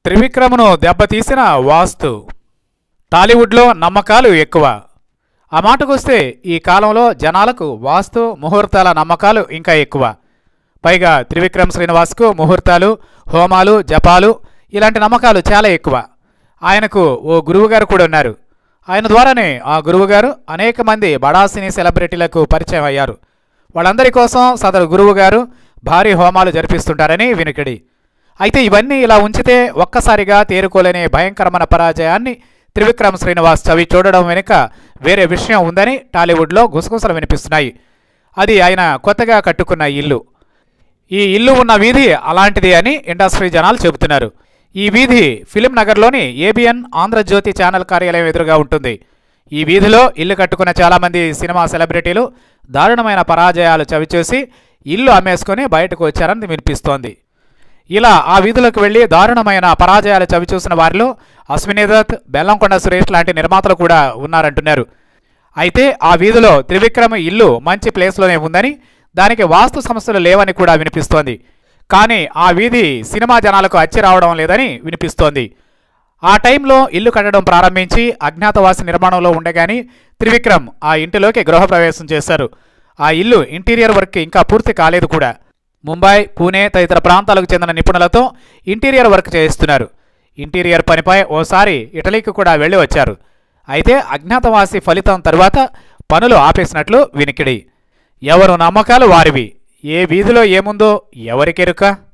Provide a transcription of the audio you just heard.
త్రివిక్రమ్ను దెబ్బతీసిన వాస్తు టాలీవుడ్లో నమ్మకాలు ఎక్కువ ఆ మాటకొస్తే ఈ కాలంలో జనాలకు వాస్తు ముహూర్తాల నమ్మకాలు ఇంకా ఎక్కువ పైగా త్రివిక్రమ్ శ్రీనివాస్కు ముహూర్తాలు హోమాలు జపాలు ఇలాంటి నమ్మకాలు చాలా ఎక్కువ ఆయనకు ఓ గురువుగారు కూడా ఉన్నారు ఆయన ద్వారానే ఆ గురువుగారు అనేక మంది బడా సినీ సెలబ్రిటీలకు పరిచయం అయ్యారు వాళ్ళందరి కోసం సదరు గురువుగారు భారీ హోమాలు జరిపిస్తుంటారని వినికిడి అయితే ఇవన్నీ ఇలా ఉంచితే ఒక్కసారిగా తేరుకోలేని భయంకరమైన పరాజయాన్ని త్రివిక్రమ్ శ్రీనివాస్ చవి చూడడం వెనుక వేరే విషయం ఉందని టాలీవుడ్లో గుసగుసలు వినిపిస్తున్నాయి అది ఆయన కొత్తగా కట్టుకున్న ఇల్లు ఈ ఇల్లు ఉన్న వీధి అలాంటిది అని ఇండస్ట్రీ జనాలు చెబుతున్నారు ఈ వీధి ఫిలిం నగర్లోని ఏబిఎన్ ఆంధ్రజ్యోతి ఛానల్ కార్యాలయం ఎదురుగా ఉంటుంది ఈ వీధిలో ఇల్లు కట్టుకున్న చాలామంది సినిమా సెలబ్రిటీలు దారుణమైన పరాజయాలు చవిచూసి ఇల్లు అమ్మేసుకొని బయటకు వచ్చారని వినిపిస్తోంది ఇలా ఆ వీధులకు వెళ్లి దారుణమైన పరాజయాలు చవిచూసిన వారిలో అశ్విని దత్ బెల్లంకొండ సురేష్ లాంటి నిర్మాతలు కూడా ఉన్నారంటున్నారు అయితే ఆ వీధిలో త్రివిక్రమ్ ఇల్లు మంచి ప్లేస్లోనే ఉందని దానికి వాస్తు సమస్యలు లేవని కూడా వినిపిస్తోంది కానీ ఆ వీధి సినిమా జనాలకు అచ్చి రావడం లేదని వినిపిస్తోంది ఆ టైంలో ఇల్లు కట్టడం ప్రారంభించి అజ్ఞాతవాసి నిర్మాణంలో ఉండగాని త్రివిక్రమ్ ఆ ఇంటిలోకి గృహప్రవేశం చేశారు ఆ ఇల్లు ఇంటీరియర్ వర్క్ ఇంకా పూర్తి కాలేదు కూడా ముంబై పూణే తదితర ప్రాంతాలకు చెందిన నిపుణులతో ఇంటీరియర్ వర్క్ చేయిస్తున్నారు ఇంటీరియర్ పనిపై ఓసారి ఇటలీకి కూడా వెళ్ళి వచ్చారు అయితే అజ్ఞాతవాసి ఫలితం తరువాత పనులు ఆపేసినట్లు వినికిడి ఎవరు నమ్మకాలు వారివి ఏ వీధిలో ఏముందో ఎవరికెరుక